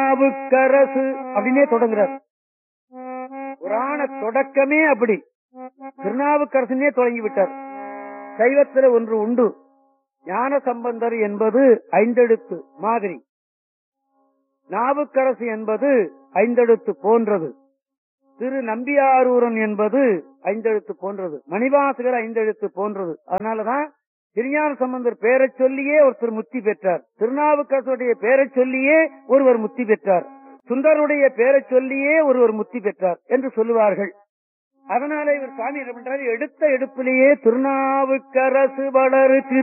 திருநாவுக்கரசு அப்படின்னே தொடங்குறார் புராண தொடக்கமே அப்படி திருநாவுக்கரசுனே தொடங்கி விட்டார் சைவத்துல ஒன்று உண்டு ஞான சம்பந்தர் என்பது ஐந்தெழுத்து மாதிரி நாவுக்கரசு என்பது ஐந்தெழுத்து போன்றது திரு நம்பியாரூரன் என்பது ஐந்தெழுத்து போன்றது மணிவாசகர் ஐந்தெழுத்து போன்றது அதனாலதான் திருஞான சம்பந்தர் பேரைச் சொல்லியே ஒருத்தர் முத்தி பெற்றார் திருநாவுக்கரசுடைய பேரைச் சொல்லியே ஒருவர் முத்தி பெற்றார் சுந்தருடைய பேரைச் சொல்லியே ஒருவர் முத்தி பெற்றார் என்று சொல்லுவார்கள் அதனால இவர் சுவாமி என்ன பண்றாரு எடுத்த எடுப்பிலேயே திருநாவுக்கரசு வளரு திரு